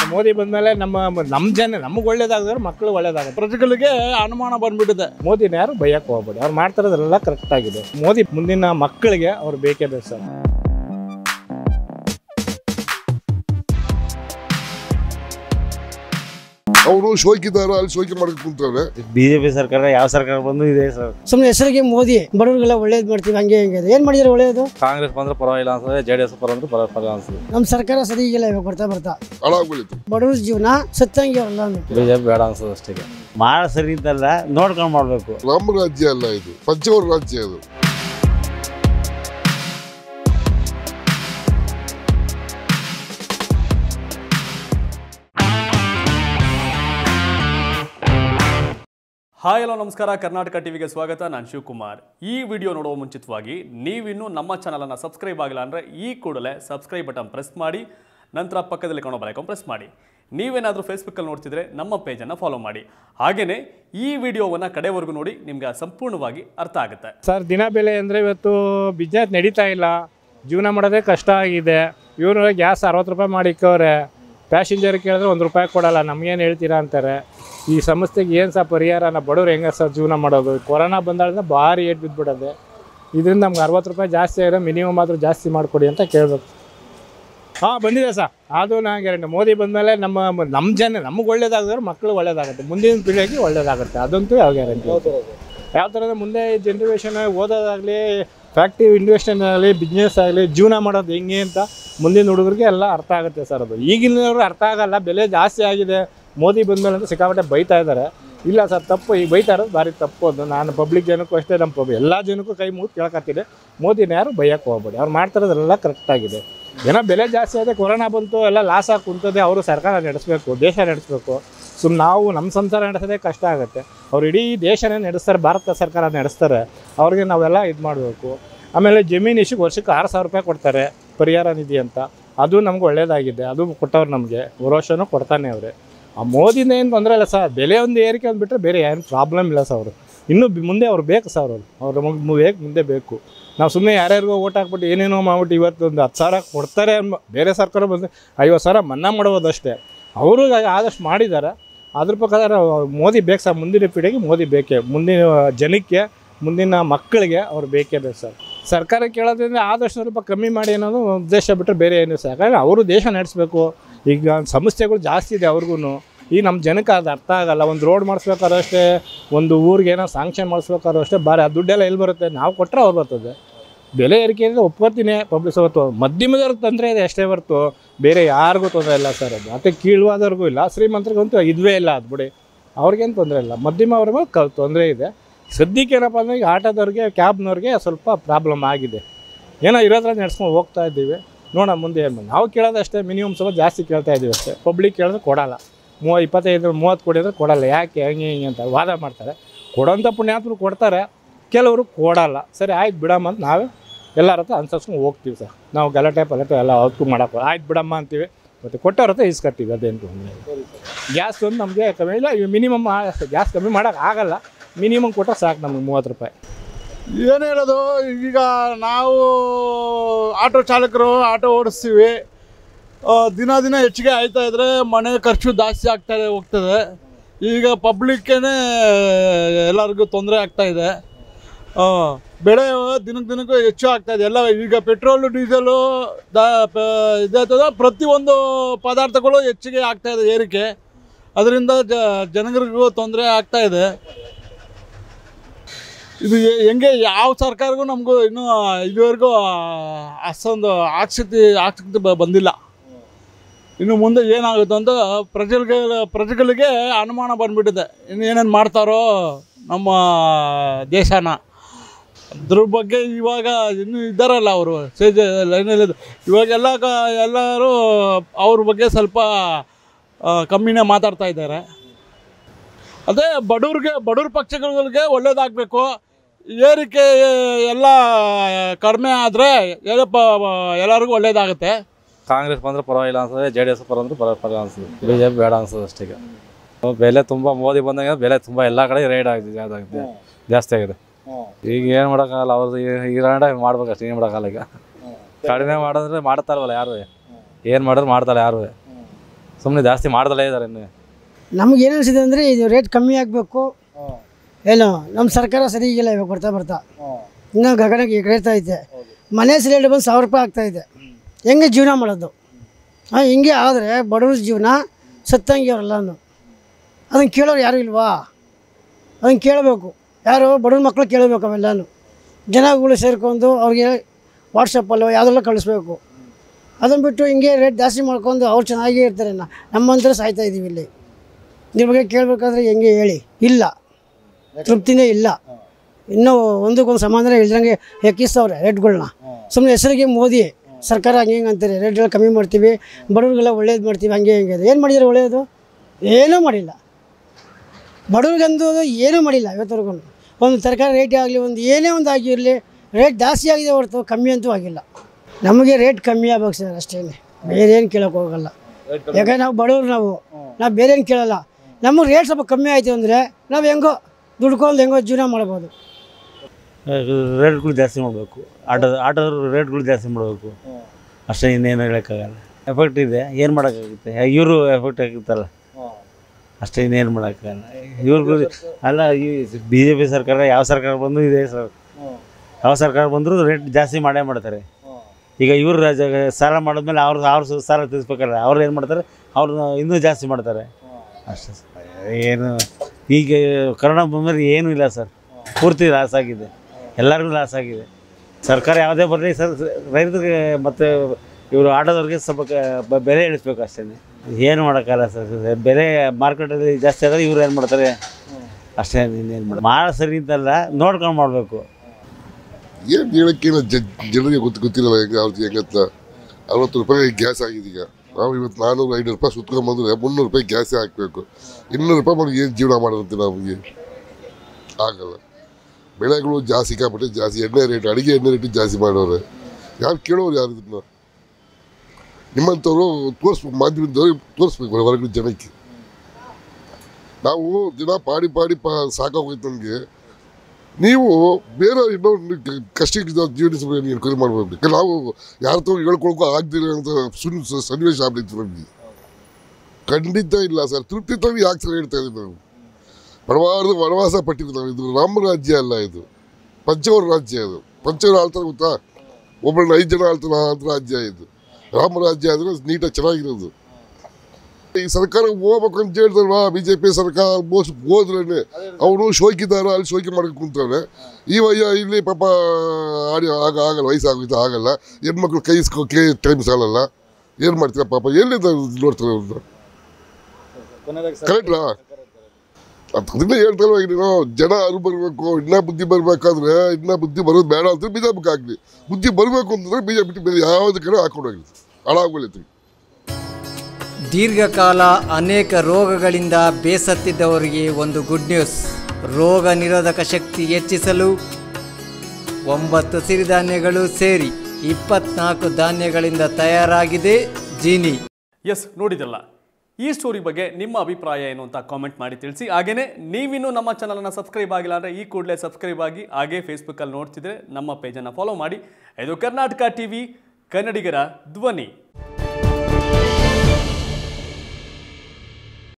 ಮೋದಿ ಬಂದ್ಮೇಲೆ ನಮ್ಮ ನಮ್ಮ ಜನ ನಮಗೆ ಒಳ್ಳೇದಾಗಿದ್ರೆ ಮಕ್ಕಳು ಒಳ್ಳೇದಾಗುತ್ತೆ ಪ್ರಜೆಗಳಿಗೆ ಅನುಮಾನ ಬಂದ್ಬಿಟ್ಟಿದೆ ಮೋದಿನ ಯಾರು ಬೈಯಕ್ಕೆ ಹೋಗ್ಬೇಡಿ ಅವ್ರು ಮಾಡ್ತಿರೋದೆಲ್ಲ ಕರೆಕ್ಟ್ ಆಗಿದೆ ಮೋದಿ ಮುಂದಿನ ಮಕ್ಕಳಿಗೆ ಅವ್ರು ಬೇಕೇ ಬೇಕು ಸರ್ ಅವರು ಶೋಕಿದಾರ ಅಲ್ಲಿ ಶೋಕಿ ಮಾಡಕ್ಕೆ ಕುಂತವ್ರೆ ಬಿಜೆಪಿ ಸರ್ಕಾರ ಯಾವ ಸರ್ಕಾರ ಬಂದು ಇದೆ ಸರ್ ಸುಮ್ಮನೆ ಹೆಸರಿಗೆ ಮೋದಿ ಬಡವರಿಗೆಲ್ಲ ಒಳ್ಳೇದು ಮಾಡ್ತೀವಿ ಹಂಗೆ ಹಿಂಗೆ ಅದು ಏನು ಮಾಡಿದ್ರೆ ಒಳ್ಳೇದು ಕಾಂಗ್ರೆಸ್ ಬಂದ್ರೆ ಪರವಾಗಿಲ್ಲ ಅನ್ಸುತ್ತೆ ಜೆ ಡಿ ಎಸ್ ಪರ ಅಂದ್ರೆ ಪರವಾಗಿಲ್ಲ ಅನ್ಸುತ್ತೆ ನಮ್ಮ ಸರ್ಕಾರ ಸರಿ ಈಗಿಲ್ಲ ಇವಾಗ ಬರ್ತಾ ಬರ್ತಾ ಹಾಳಾಗ್ಬಿಳಿತು ಬಡವ್ರ ಜೀವನ ಸತ್ತಂಗೆ ಅಲ್ಲ ಬಿಜೆಪಿ ಬೇಡ ಅನ್ಸುತ್ತೆ ಅಷ್ಟೇ ಮಾಡ ಸರಿ ಅಂತಲ್ಲ ನೋಡ್ಕೊಂಡು ಮಾಡ್ಬೇಕು ನಮ್ಮ ರಾಜ್ಯ ಅಲ್ಲ ಇದು ಪಂಚವರ ರಾಜ್ಯ ಅದು ಹಾಯ್ ಹಲೋ ನಮಸ್ಕಾರ ಕರ್ನಾಟಕ ಟಿವಿಗೆ ಸ್ವಾಗತ ನಾನು ಶಿವಕುಮಾರ್ ಈ ವಿಡಿಯೋ ನೋಡುವ ಮುಂಚಿತವಾಗಿ ನೀವಿನ್ನೂ ನಮ್ಮ ಚಾನಲನ್ನು ಸಬ್ಸ್ಕ್ರೈಬ್ ಆಗಿಲ್ಲ ಅಂದರೆ ಈ ಕೂಡಲೇ ಸಬ್ಸ್ಕ್ರೈಬ್ ಬಟನ್ ಪ್ರೆಸ್ ಮಾಡಿ ನಂತರ ಪಕ್ಕದಲ್ಲಿ ಕಾಣೋ ಬಲೈಕಾನ್ ಪ್ರೆಸ್ ಮಾಡಿ ನೀವೇನಾದರೂ ಫೇಸ್ಬುಕ್ಕಲ್ಲಿ ನೋಡ್ತಿದ್ರೆ ನಮ್ಮ ಪೇಜನ್ನು ಫಾಲೋ ಮಾಡಿ ಹಾಗೆಯೇ ಈ ವಿಡಿಯೋವನ್ನು ಕಡೆವರೆಗೂ ನೋಡಿ ನಿಮಗೆ ಸಂಪೂರ್ಣವಾಗಿ ಅರ್ಥ ಆಗುತ್ತೆ ಸರ್ ದಿನ ಬೆಲೆ ಅಂದರೆ ಇವತ್ತು ಬಿಸ್ನೆಸ್ ನಡೀತಾ ಇಲ್ಲ ಜೀವನ ಮಾಡೋದೇ ಕಷ್ಟ ಆಗಿದೆ ಇವರು ಗ್ಯಾಸ್ ಅರವತ್ತು ರೂಪಾಯಿ ಮಾಡಿಕ್ಕವ್ರೆ ಪ್ಯಾಸೆಂಜರ್ ಕೇಳಿದ್ರೆ ಒಂದು ರೂಪಾಯಿ ಕೊಡಲ್ಲ ನಮಗೇನು ಹೇಳ್ತೀರಾ ಅಂತಾರೆ ಈ ಸಮಸ್ಯೆಗೆ ಏನು ಸಹ ಪರಿಹಾರ ನಾವು ಬಡವ್ರು ಹೆಂಗೆ ಸರ್ ಜೀವನ ಮಾಡೋದು ಕೊರೋನಾ ಬಂದಾಳಿಂದ ಭಾರಿ ಏಟ್ ಬಿದ್ದುಬಿಡೋದೆ ಇದರಿಂದ ನಮ್ಗೆ ಅರವತ್ತು ರೂಪಾಯಿ ಜಾಸ್ತಿ ಆಗಿದೆ ಮಿನಿಮಮ್ ಆದರೂ ಜಾಸ್ತಿ ಮಾಡಿಕೊಡಿ ಅಂತ ಕೇಳಬೇಕು ಹಾಂ ಬಂದಿದೆ ಸರ್ ಅದು ನಾ ಗ್ಯಾರಂಟಿ ಮೋದಿ ಬಂದಮೇಲೆ ನಮ್ಮ ನಮ್ಮ ಜನ ನಮಗೆ ಒಳ್ಳೇದಾಗಿದ್ರೆ ಮಕ್ಕಳು ಒಳ್ಳೇದಾಗುತ್ತೆ ಮುಂದಿನ ಪೀಳಿಗೆಗೆ ಒಳ್ಳೇದಾಗುತ್ತೆ ಅದಂತೂ ಯಾವ ಗ್ಯಾರಂಟಿ ಯಾವ ಥರದ ಮುಂದೆ ಜನ್ರೇಷನ್ ಓದೋದಾಗಲಿ ಫ್ಯಾಕ್ಟ್ರಿ ಇನ್ವೆಸ್ಟನ್ ಆಗಲಿ ಬಿಸ್ನೆಸ್ ಆಗಲಿ ಜೀವನ ಮಾಡೋದು ಹೆಂಗೆ ಅಂತ ಮುಂದಿನ ಹುಡುಗರಿಗೆ ಎಲ್ಲ ಅರ್ಥ ಆಗುತ್ತೆ ಸರ್ ಅದು ಈಗಿನವ್ರು ಅರ್ಥ ಆಗಲ್ಲ ಬೆಲೆ ಜಾಸ್ತಿ ಆಗಿದೆ ಮೋದಿ ಬಂದಮೇಲೆ ಅಂತ ಸಿಕ್ಕಾಪಟ್ಟೆ ಬೈತಾ ಇದ್ದಾರೆ ಇಲ್ಲ ಸರ್ ತಪ್ಪು ಈಗ ಬೈತಾ ಇರೋದು ಭಾರಿ ತಪ್ಪು ಅದು ನಾನು ಪಬ್ಲಿಕ್ ಜನಕ್ಕೂ ಅಷ್ಟೇ ನಮ್ಮ ಪಬ್ ಎಲ್ಲ ಜನಕ್ಕೂ ಕೈ ಮುಗಿದು ಕೇಳಕತ್ತೀನಿ ಮೋದಿನ ಯಾರು ಬೈಯಕ್ಕೆ ಹೋಗ್ಬೇಡಿ ಅವ್ರು ಮಾಡ್ತಿರೋದೆಲ್ಲ ಕರೆಕ್ಟ್ ಆಗಿದೆ ಏನೋ ಬೆಲೆ ಜಾಸ್ತಿ ಆಗಿದೆ ಕೊರೋನಾ ಬಂತು ಎಲ್ಲ ಲಾಸ್ ಆಗಿ ಕುಂತದೆ ಅವರು ಸರ್ಕಾರ ನಡೆಸಬೇಕು ದೇಶ ನಡೆಸಬೇಕು ಸುಮ್ಮನೆ ನಾವು ನಮ್ಮ ಸಂಸಾರ ನಡೆಸೋದೇ ಕಷ್ಟ ಆಗುತ್ತೆ ಅವ್ರು ಇಡೀ ದೇಶನೇ ನಡೆಸ್ತಾರೆ ಭಾರತ ಸರ್ಕಾರ ನಡೆಸ್ತಾರೆ ಅವ್ರಿಗೆ ನಾವೆಲ್ಲ ಇದು ಮಾಡಬೇಕು ಆಮೇಲೆ ಜಮೀನು ಇಶಿಗೆ ವರ್ಷಕ್ಕೆ ಆರು ಸಾವಿರ ರೂಪಾಯಿ ಕೊಡ್ತಾರೆ ಪರಿಹಾರ ನಿಧಿ ಅಂತ ಅದು ನಮ್ಗೆ ಒಳ್ಳೇದಾಗಿದೆ ಅದು ಕೊಟ್ಟವ್ರು ನಮಗೆ ವರ್ಷನೂ ಕೊಡ್ತಾನೆ ಅವ್ರೆ ಆ ಮೋದಿನ ಏನು ತೊಂದರೆ ಇಲ್ಲ ಸರ್ ಬೆಲೆ ಒಂದು ಏರಿಕೆ ಅಂದ್ಬಿಟ್ರೆ ಬೇರೆ ಏನು ಪ್ರಾಬ್ಲಮ್ ಇಲ್ಲ ಸರ್ ಅವರು ಇನ್ನೂ ಬಿ- ಮುಂದೆ ಅವ್ರು ಬೇಕು ಸರ್ ಅವರು ಅವ್ರು ನಮಗೆ ಬೇಕು ಮುಂದೆ ಬೇಕು ನಾವು ಸುಮ್ಮನೆ ಯಾರ್ಯಾರಿಗೋ ಓಟ್ ಹಾಕ್ಬಿಟ್ಟು ಏನೇನೋ ಮಾಡ್ಬಿಟ್ಟು ಇವತ್ತು ಒಂದು ಹತ್ತು ಸಾವಿರ ಕೊಡ್ತಾರೆ ಅನ್ಬ ಬೇರೆ ಸರ್ಕಾರ ಬಂದು ಐವತ್ತು ಸಾವಿರ ಮನ್ನಾ ಮಾಡ್ಬೋದಷ್ಟೇ ಅವರು ಆದಷ್ಟು ಮಾಡಿದ್ದಾರೆ ಅದ್ರ ಪ್ರಕಾರ ಮೋದಿ ಬೇಕು ಸರ್ ಮುಂದಿನ ಪೀಳಿಗೆಗೆ ಮೋದಿ ಬೇಕೇ ಮುಂದಿನ ಜನಕ್ಕೆ ಮುಂದಿನ ಮಕ್ಕಳಿಗೆ ಅವ್ರು ಬೇಕೇ ಬೇಕು ಸರ್ ಸರ್ಕಾರ ಕೇಳೋದ್ರಿಂದ ಆದಷ್ಟು ಸ್ವಲ್ಪ ಕಮ್ಮಿ ಮಾಡಿ ಅನ್ನೋದು ಉದ್ದೇಶ ಬಿಟ್ಟರೆ ಬೇರೆ ಏನು ಸರ್ ಯಾಕಂದರೆ ಅವರು ದೇಶ ನಡೆಸಬೇಕು ಈಗ ಸಮಸ್ಯೆಗಳು ಜಾಸ್ತಿ ಇದೆ ಅವ್ರಿಗೂ ಈ ನಮ್ಮ ಜನಕ್ಕೆ ಅದು ಅರ್ಥ ಆಗಲ್ಲ ಒಂದು ರೋಡ್ ಮಾಡಿಸ್ಬೇಕಾದ್ರೂ ಅಷ್ಟೇ ಒಂದು ಊರಿಗೆ ಏನೋ ಸಾಂಕ್ಷನ್ ಮಾಡಿಸ್ಬೇಕಾದ್ರೂ ಅಷ್ಟೇ ಬಾರಿ ಆ ದುಡ್ಡೆಲ್ಲ ಎಲ್ಲಿ ಬರುತ್ತೆ ನಾವು ಕೊಟ್ಟರೆ ಅವ್ರು ಬರ್ತದೆ ಬೆಲೆ ಏರಿಕೆಯಿಂದ ಒಪ್ಕೋತೀನಿ ಪಬ್ಲಿಕ್ ಹೊತ್ತು ಮಧ್ಯಮದವ್ರಿಗೆ ತೊಂದರೆ ಇದೆ ಅಷ್ಟೇ ಹೊರತು ಬೇರೆ ಯಾರಿಗೂ ತೊಂದರೆ ಇಲ್ಲ ಸರ್ ಅದು ಮತ್ತು ಕೀಳುವಾದವ್ರಿಗೂ ಇಲ್ಲ ಶ್ರೀಮಂತರಿಗಂತೂ ಇದುವೇ ಇಲ್ಲ ಅದು ಬಿಡಿ ಅವ್ರಿಗೇನು ತೊಂದರೆ ಇಲ್ಲ ಮಧ್ಯಮ ಅವ್ರಿಗೂ ಕ ತೊಂದರೆ ಇದೆ ಸದ್ಯಕ್ಕೆ ಏನಪ್ಪ ಅಂದರೆ ಈಗ ಆಟೋದವ್ರಿಗೆ ಕ್ಯಾಬ್ನವ್ರಿಗೆ ಸ್ವಲ್ಪ ಪ್ರಾಬ್ಲಮ್ ಆಗಿದೆ ಏನೋ ಇರೋದ್ರ ನಡೆಸ್ಕೊಂಡು ಹೋಗ್ತಾ ಇದ್ದೀವಿ ನೋಡೋಣ ಮುಂದೆ ಏನು ನಾವು ಕೇಳೋದಷ್ಟೇ ಮಿನಿಮಮ್ ಸ್ವಲ್ಪ ಜಾಸ್ತಿ ಕೇಳ್ತಾ ಇದ್ದೀವಿ ಅಷ್ಟೇ ಪಬ್ಲಿಕ್ ಕೇಳಿದ್ರೆ ಕೊಡಲ್ಲ ಮೂವ ಇಪ್ಪತ್ತೈದು ಮೂವತ್ತು ಕೊಡಿದ್ರೆ ಕೊಡಲ್ಲ ಯಾಕೆ ಹಂಗೆ ಹಿಂಗೆ ಅಂತ ವಾದ ಮಾಡ್ತಾರೆ ಕೊಡೋಂಥ ಪುಣ್ಯಾತ್ಮರು ಕೊಡ್ತಾರೆ ಕೆಲವರು ಕೊಡಲ್ಲ ಸರಿ ಆಯ್ತು ಬಿಡಮ್ಮ ಅಂತ ನಾವೇ ಎಲ್ಲರ ಹತ್ರ ಅನ್ಸರ್ಸ್ಕೊಂಡು ಹೋಗ್ತೀವಿ ಸರ್ ನಾವು ಗಲಾಟೆ ಪಲಾಟೆ ಎಲ್ಲ ಅವತ್ತು ಮಾಡೋಕ್ಕೆ ಆಯ್ತು ಬಿಡಮ್ಮ ಅಂತೀವಿ ಮತ್ತು ಕೊಟ್ಟವ್ರ ಹತ್ರ ಇಸ್ಕೊತೀವಿ ಅದೇನು ತೊಂದರೆ ಇಲ್ಲ. ಗ್ಯಾಸ್ ಒಂದು ನಮಗೆ ಕಮ್ಮಿ ಇಲ್ಲ ಮಿನಿಮಮ್ ಗ್ಯಾಸ್ ಕಮ್ಮಿ ಮಾಡೋಕೆ ಆಗಲ್ಲ ಮಿನಿಮಮ್ ಕೊಟ್ಟರೆ ಸಾಕು ನಮಗೆ ಮೂವತ್ತು ರೂಪಾಯಿ ಏನು ಹೇಳೋದು ಈಗ ನಾವು ಆಟೋ ಚಾಲಕರು ಆಟೋ ಓಡಿಸ್ತೀವಿ ಆ, ದಿನ ದಿನ ಹೆಚ್ಚಿಗೆ ಆಯ್ತಾ ಇದ್ರೆ ಮನೆ ಖರ್ಚು ಜಾಸ್ತಿ ಆಗ್ತಾ ಹೋಗ್ತದೆ ಈಗ ಪಬ್ಲಿಕ್ಕೇ ಎಲ್ಲರಿಗೂ ತೊಂದರೆ ಆಗ್ತಾ ಇದೆ ಆ, ಬೆಳೆ ದಿನಕ್ಕೆ ದಿನಕ್ಕೂ ಹೆಚ್ಚು ಆಗ್ತಾ ಇದೆ ಎಲ್ಲ ಈಗ ಪೆಟ್ರೋಲು ಡೀಸೆಲು ದ ಪ- ಇದಾಗ್ತದೆ ಪ್ರತಿಯೊಂದು ಪದಾರ್ಥಗಳು ಹೆಚ್ಚಿಗೆ ಆಗ್ತಾ ಇದೆ ಏರಿಕೆ ಅದರಿಂದ ಜ ಜನಗಳಿಗೂ ತೊಂದರೆ ಆಗ್ತಾ ಇದೆ ಇದು ಹೆ- ಹೆಂಗೆ ಯಾವ ಸರ್ಕಾರಗೂ ನಮಗೂ ಇನ್ನೂ ಇದುವರೆಗೂ ಅಷ್ಟೊಂದು ಆಸಕ್ತಿ ಆಸಕ್ತಿ ಬ- ಬಂದಿಲ್ಲ ಇನ್ನು ಮುಂದೆ ಏನಾಗುತ್ತೆ ಅಂತ ಪ್ರಜೆಗಳಿಗೆ ಪ್ರಜೆಗಳಿಗೆ ಅನುಮಾನ ಬಂದ್ಬಿಟ್ಟಿದೆ ಇನ್ನು ಏನೇನು ಮಾಡ್ತಾರೋ ನಮ್ಮ ದೇಶನ ಅದ್ರ ಬಗ್ಗೆ ಇವಾಗ ಇನ್ನೂ ಇದ್ದಾರಲ್ಲ ಅವರು ಸ್ಟೇಜ್ ಲೈನಲ್ಲಿ ಇವಾಗೆಲ್ಲ ಕ ಎಲ್ಲರೂ ಅವ್ರ ಬಗ್ಗೆ ಸ್ವಲ್ಪ ಆ, ಕಮ್ಮಿನೇ ಮಾತಾಡ್ತಾ ಇದ್ದಾರೆ ಅದೇ ಬಡವ್ರಿಗೆ ಬಡವ್ರ ಪಕ್ಷಗಳಿಗೆ ಒಳ್ಳೇದಾಗಬೇಕು ಏರಿಕೆ ಎಲ್ಲ ಕಡಿಮೆ ಆದರೆ ಏನಪ್ಪ ಎಲ್ಲರಿಗೂ ಒಳ್ಳೇದಾಗುತ್ತೆ ಕಾಂಗ್ರೆಸ್ ಬಂದ್ರೆ ಪರವಾಗಿಲ್ಲ ಅನ್ಸುತ್ತೆ ಜೆ ಡಿ ಎಸ್ ಪರ ಅಂದ್ರೆ ಪರವಾಗಿಲ್ಲ ಅನ್ಸುತ್ತೆ ಬಿಜೆಪಿ ಬೇಡ ಅನ್ಸುತ್ತೆ ಅಷ್ಟೇ ಈಗ ಬೆಲೆ ತುಂಬ ಮೋದಿ ಬಂದಾಗ ಬೆಲೆ ತುಂಬ ಎಲ್ಲ ಕಡೆ ರೇಟ್ ಆಗಿದೆ ಅದಾಗಿದೆ ಜಾಸ್ತಿ ಆಗಿದೆ ಈಗ ಏನು ಮಾಡೋಕ್ಕಾಗಲ್ಲ ಅವ್ರದ್ದು ಈ ರೇಟ ಮಾಡ್ಬೇಕು ಅಷ್ಟೇ ಏನು ಮಾಡೋಕ್ಕಾಗಲ್ಲ ಈಗ ಕಡಿಮೆ ಮಾಡಿದ್ರೆ ಮಾಡ್ತಾರಲ್ಲ ಯಾರು ಏನು ಮಾಡಿದ್ರು ಮಾಡ್ತಾರೆ ಯಾರು ಸುಮ್ಮನೆ ಜಾಸ್ತಿ ಮಾಡ್ದಲೇ ಇದ್ದಾರೆ ಇನ್ನು ನಮ್ಗೆ ಏನು ಅನಿಸಿದೆ ಅಂದರೆ ಇದು ರೇಟ್ ಕಮ್ಮಿ ಆಗಬೇಕು ಏನು ನಮ್ಮ ಸರ್ಕಾರ ಸರಿ ಇಲ್ಲ ಇವಾಗ ಬರ್ತಾ ಬರ್ತಾ ಇನ್ನೂ ಗಗನಕ್ಕೆ ಏರ್ತಾ ಐತೆ ಮನೆ ಸಿಲಿಂಡರ್ ಬಂದು ಸಾವಿರ ರೂಪಾಯಿ ಆಗ್ತಾಯಿದೆ ಹೆಂಗೆ ಜೀವನ ಮಾಡೋದು ಹಾಂ ಹಿಂಗೆ ಆದರೆ ಬಡವ್ರ ಜೀವನ ಸತ್ತಂಗೆ ಅವರೆಲ್ಲನೂ ಅದನ್ನು ಕೇಳೋರು ಯಾರೂ ಇಲ್ವಾ ಅದನ್ನು ಕೇಳಬೇಕು ಯಾರು ಬಡವ್ರ ಮಕ್ಕಳು ಕೇಳಬೇಕು ಅವೆಲ್ಲನೂ ಜನಗಳು ಸೇರ್ಕೊಂಡು ಅವ್ರಿಗೆ ವಾಟ್ಸಪ್ಪಲ್ಲೋ ಯಾವುದೆಲ್ಲ ಕಳಿಸ್ಬೇಕು ಅದನ್ನು ಬಿಟ್ಟು ಹಿಂಗೆ ರೇಟ್ ಜಾಸ್ತಿ ಮಾಡ್ಕೊಂಡು ಅವ್ರು ಚೆನ್ನಾಗೇ ಇರ್ತಾರೆ ನ- ನಮ್ಮಂತರೂ ಸಾಯ್ತಾ ಇದ್ದೀವಿ ಇಲ್ಲಿ ಇದ್ರ ಬಗ್ಗೆ ಕೇಳಬೇಕಾದ್ರೆ ಹೆಂಗೆ ಹೇಳಿ ಇಲ್ಲ ತೃಪ್ತಿನೇ ಇಲ್ಲ ಇನ್ನೂ ಒಂದಕ್ಕೊಂದು ಸಮಾಧಾನ ಇಲ್ದಂಗೆ ಹೆಕ್ಕಿಸ್ತವ್ರೆ ರೇಟ್ಗಳನ್ನ ಸುಮ್ಮನೆ ಹೆಸರಿಗೆ ಮೋದಿ ಸರ್ಕಾರ ಹಂಗೆ ಹಿಂಗೆ ಅಂತಾರೆ ರೇಟ್ಗಳು ಕಮ್ಮಿ ಮಾಡ್ತೀವಿ ಬಡವ್ರಿಗೆಲ್ಲ ಒಳ್ಳೇದು ಮಾಡ್ತೀವಿ ಹಂಗೆ ಹಿಂಗೆ ಅದು ಏನು ಮಾಡಿದ್ದಾರೆ ಒಳ್ಳೆಯದು ಏನೂ ಮಾಡಿಲ್ಲ ಬಡವ್ರಿಗಂದು ಏನೂ ಮಾಡಿಲ್ಲ ಇವತ್ತವರೆಗೂ ಒಂದು ತರಕಾರಿ ರೇಟ್ ಆಗಲಿ ಒಂದು ಏನೇ ಒಂದು ಆಗಿರಲಿ ರೇಟ್ ಜಾಸ್ತಿ ಆಗಿದೆ ಹೊರತು ಕಮ್ಮಿ ಅಂತೂ ಆಗಿಲ್ಲ ನಮಗೆ ರೇಟ್ ಕಮ್ಮಿ ಆಗ್ಬೇಕು ಸರ್ ಅಷ್ಟೇ ಬೇರೆ ಏನು ಕೇಳೋಕೆ ಹೋಗಲ್ಲ ಯಾಕಂದ್ರೆ ನಾವು ಬಡವ್ರು ನಾವು ನಾವು ಬೇರೆ ಏನು ಕೇಳಲ್ಲ ನಮಗೆ ರೇಟ್ ಸ್ವಲ್ಪ ಕಮ್ಮಿ ಆಯಿತು ಅಂದರೆ ನಾವು ಹೆಂಗೋ ದುಡ್ಕೊಂಡು ಹೆಂಗೋ ಜೀವನ ಮಾಡ್ಬೋದು ರೇಟ್ಗಳು ಜಾಸ್ತಿ ಮಾಡಬೇಕು ಆಟೋದ ಆಟೋದ ರೇಟ್ಗಳು ಜಾಸ್ತಿ ಮಾಡಬೇಕು ಅಷ್ಟೇ ಇನ್ನೇನು ಹೇಳೋಕ್ಕಾಗಲ್ಲ ಎಫೆಕ್ಟ್ ಇದೆ ಏನು ಮಾಡೋಕ್ಕಾಗುತ್ತೆ ಇವರು ಎಫೆಕ್ಟ್ ಆಗುತ್ತಲ್ಲ ಅಷ್ಟೇ ಇನ್ನೇನು ಮಾಡೋಕ್ಕಾಗಲ್ಲ ಇವ್ರುಗಳು ಅಲ್ಲ ಈ ಬಿ ಜೆ ಪಿ ಸರ್ಕಾರ ಯಾವ ಸರ್ಕಾರ ಬಂದು ಇದೆ ಸರ್ ಯಾವ ಸರ್ಕಾರ ಬಂದರೂ ರೇಟ್ ಜಾಸ್ತಿ ಮಾಡೇ ಮಾಡ್ತಾರೆ ಈಗ ಇವರು ರಾಜ ಸಾಲ ಮಾಡಿದ್ಮೇಲೆ ಅವ್ರು ಅವ್ರು ಸಾಲ ತೀರಿಸ್ಬೇಕಲ್ಲ ಅವ್ರು ಏನು ಮಾಡ್ತಾರೆ ಅವ್ರನ್ನ ಇನ್ನೂ ಜಾಸ್ತಿ ಮಾಡ್ತಾರೆ ಅಷ್ಟೇ ಸರ್ ಏನು ಈಗ ಕರೋನಾ ಬಂದ್ಮೇಲೆ ಏನೂ ಇಲ್ಲ ಸರ್ ಪೂರ್ತಿ ಲಾಸ್ ಆಗಿದೆ ಎಲ್ಲರಿಗೂ ಲಾಸ್ ಆಗಿದೆ ಸರ್ಕಾರ ಯಾವುದೇ ಬರಲಿ ಸರ್ ರೈತರಿಗೆ ಮತ್ತು ಇವರು ಆಟೋದವ್ರಿಗೆ ಸ್ವಲ್ಪ ಕ- ಬ- ಬೆಲೆ ಇಳಿಸ್ಬೇಕು ಅಷ್ಟೇ ಏನು ಮಾಡೋಕ್ಕಲ್ಲ ಸರ್ ಬೆಲೆ ಮಾರ್ಕೆಟಲ್ಲಿ ಜಾಸ್ತಿ ಆದರೆ ಇವ್ರು ಏನು ಮಾಡ್ತಾರೆ ಅಷ್ಟೇ ಇನ್ನೇನು ಮಾಡಿ ಮಾಡೋ ಸರಿ ಅಂತಲ್ಲ ನೋಡ್ಕೊಂಡು ಮಾಡಬೇಕು ಏನು ಹೇಳಕ್ಕೇನು ಜನರಿಗೆ ಗೊತ್ತು ಗೊತ್ತಿರಲ್ಲ ಹೆಂಗೆ ಅವ್ರಿಗೆ ಹೆಂಗತ್ತ ಅರವತ್ತು ರೂಪಾಯಿ ಗ್ಯಾಸ್ ಆಗಿದೆ ಈಗ ನಾವು ಇವತ್ತು ನಾನ್ನೂರು ಐನೂರು ರೂಪಾಯಿ ಸುತ್ಕೊಂಡ್ಬಂದ್ರೆ ಮುನ್ನೂರು ರೂಪಾಯಿ ಗ್ಯಾಸೇ ಹಾಕಬೇಕು ಇನ್ನೂರು ರೂಪಾಯಿ ಮಾಡಿ ಏನು ಜೀವನ ಮಾಡೋದಂತೆ ನಮಗೆ ಆಗಲ್ಲ ಬೆಳೆಗಳು ಜಾಸ್ತಿ ಸಿಕ್ಕಾಪಟ್ಟೆ ಜಾಸ್ತಿ ಎಣ್ಣೆ ರೇಟ್ ಅಡುಗೆ ಎಣ್ಣೆ ರೇಟ್ ಜಾಸ್ತಿ ಮಾಡೋರೆ ಯಾರು ಕೇಳೋರು ಯಾರು ಇದನ್ನ ನಿಮ್ಮಂಥವ್ರು ತೋರಿಸ್ಬೇಕು ಮಾಧ್ಯಮದವ್ರು ತೋರಿಸ್ಬೇಕು ಹೊರಗಡೆ ಜನಕ್ಕೆ ನಾವು ದಿನ ಪಾಡಿ ಪಾಡಿ ಪಾ ಸಾಕಾಗೋಯ್ತು ನಮಗೆ ನೀವು ಬೇರೆ ಇನ್ನೊಂದು ಕಷ್ಟಕ್ಕೆ ಜೀವನಿಸಬೇಕು ನೀವು ಕರೆ ಮಾಡಬೇಕು ಯಾಕಂದ್ರೆ ನಾವು ಯಾರ ತಗೋ ಹೇಳ್ಕೊಳಕ್ಕೂ ಆಗ್ದಿರೋ ಅಂತ ಸುನ್ ಸನ್ನಿವೇಶ ಆಗ್ಬಿಟ್ಟಿತ್ತು ನಮಗೆ ಖಂಡಿತ ಇಲ್ಲ ಸರ್ ತೃಪ್ತಿ ತಗೊಂಡು ಯಾಕೆ ಸರ್ ಹೇಳ್ತಾ ಇದ್ದೀವಿ ನಾವು ಬಡವಾರದ ವನವಾಸ ಪಟ್ಟಿದ್ದು ನಾವು ಇದು ರಾಮ ರಾಜ್ಯ ಅಲ್ಲ ಇದು ಪಂಚವರ ರಾಜ್ಯ ಇದು ಪಂಚವರ ಆಳ್ತಾರೆ ಗೊತ್ತಾ ಒಬ್ಬರನ್ನ ಐದು ಜನ ಆಳ್ತಾರೆ ಅಂತ ರಾಜ್ಯ ಇದು ರಾಮ ರಾಜ್ಯ ಆದರೆ ನೀಟಾಗಿ ಚೆನ್ನಾಗಿರೋದು ಈ ಸರ್ಕಾರ ಹೋಗ್ಬೇಕು ಅಂತ ಹೇಳಿದಲ್ವಾ ಬಿ ಜೆ ಪಿ ಸರ್ಕಾರ ಮೋಸ ಹೋದ್ರೇನೆ ಅವನು ಶೋಕಿದಾರ ಅಲ್ಲಿ ಶೋಕಿ ಮಾಡಕ್ಕೆ ಕುಂತವ್ರೆ ಈ ವಯ್ಯ ಇಲ್ಲಿ ಪಾಪ ಆಡಿ ಆಗ ಆಗಲ್ಲ ವಯಸ್ಸಾಗೋಯ್ತು ಆಗಲ್ಲ ಹೆಣ್ಮಕ್ಳು ಕೈ ಇಸ್ಕೊ ಕೈ ಟೈಮ್ ಸಾಲಲ್ಲ ಏನು ಮಾಡ್ತೀರಾ ಪಾಪ ಎಲ್ಲಿಂದ ನೋಡ್ತಾರೆ ಅವ್ರನ್ನ ಕರೆಕ್ಟಾ ಅದನ್ನ ಹೇಳ್ತಾರಲ್ಲ ಈಗ ನೀನು ಜನ ಅರು ಬರಬೇಕು ಇನ್ನೂ ಬುದ್ಧಿ ಬರಬೇಕಾದ್ರೆ ಇನ್ನೂ ಬುದ್ಧಿ ಬರೋದು ಬೇಡ ಅಂತ ಬಿ ಜೆ ಪಿಗೆ ಹಾಕ್ಲಿ ಬುದ್ಧಿ ಬರಬೇಕು ಅಂತಂದ್ರೆ ಬಿ ಜೆ ಪಿ ಬೇರೆ ಯಾವುದೇ ಕಡೆ ಹಾಕೊಂಡೋಗ್ಲಿ ಹಾಳಾಗೋಗ್ಲಿ ದೀರ್ಘಕಾಲ ಅನೇಕ ರೋಗಗಳಿಂದ ಬೇಸತ್ತಿದ್ದವರಿಗೆ ಒಂದು ಗುಡ್ ನ್ಯೂಸ್ ರೋಗ ನಿರೋಧಕ ಶಕ್ತಿ ಹೆಚ್ಚಿಸಲು ಒಂಬತ್ತು ಸಿರಿಧಾನ್ಯಗಳು ಸೇರಿ ಇಪ್ಪತ್ನಾಲ್ಕು ಧಾನ್ಯಗಳಿಂದ ತಯಾರಾಗಿದೆ ಜೀನಿ ಎಸ್ ನೋಡಿದಲ್ಲ ಈ ಸ್ಟೋರಿ ಬಗ್ಗೆ ನಿಮ್ಮ ಅಭಿಪ್ರಾಯ ಏನು ಅಂತ ಕಾಮೆಂಟ್ ಮಾಡಿ ತಿಳಿಸಿ ಹಾಗೇನೇ ನೀವಿನ್ನೂ ನಮ್ಮ ಚಾನಲನ್ನು ಸಬ್ಸ್ಕ್ರೈಬ್ ಆಗಿಲ್ಲ ಅಂದರೆ ಈ ಕೂಡಲೇ ಸಬ್ಸ್ಕ್ರೈಬ್ ಆಗಿ ಹಾಗೇ ಫೇಸ್ಬುಕ್ಕಲ್ಲಿ ನೋಡ್ತಿದ್ರೆ ನಮ್ಮ ಪೇಜನ್ನು ಫಾಲೋ ಮಾಡಿ ಇದು ಕರ್ನಾಟಕ ಟಿವಿ ಕನ್ನಡಿಗರ ಧ್ವನಿ